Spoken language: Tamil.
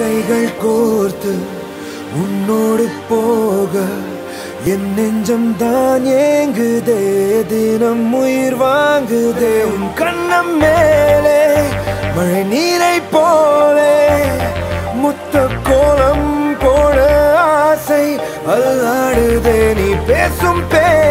மாலைகள் கோர்த்து உன்னோடு போக என் நெஞ்சம் தான் ஏங்குதே தினம் உயிர் வாங்குதே உன் கண்ணம் மேலே மழை நீரை போலே முத்த கோலம் போட ஆசை அல்லாடுதே நீ பேசும் பே